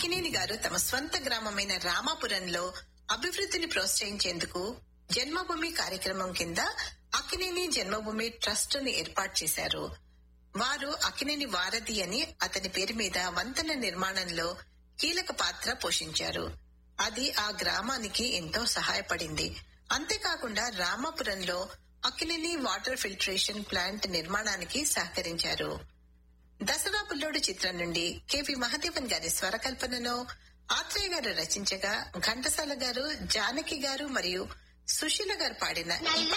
అక్కినేని గారు తమ స్వంత గ్రామమైన రామాపురంలో అభివృద్ధిని ప్రోత్సహించేందుకు జన్మభూమి కార్యక్రమం కింద అక్కినేని జన్మభూమి ట్రస్ట్ ని ఏర్పాటు చేశారు వారు అక్కినేని వారధి అని అతని పేరు మీద వంతెన నిర్మాణంలో కీలక పాత్ర పోషించారు అది ఆ గ్రామానికి ఎంతో సహాయపడింది అంతేకాకుండా రామాపురంలో అక్కినేని వాటర్ ఫిల్టరేషన్ ప్లాంట్ నిర్మాణానికి సహకరించారు దసరా బుల్లోడు చిత్రం నుండి కెవి మహదేవన్ గారి స్వరకల్పనలో ఆత్రేయ గారు రచించగా ఘంటసాల గారు జానకి గారు మరియు సుశీల గారు పాడిన ఈ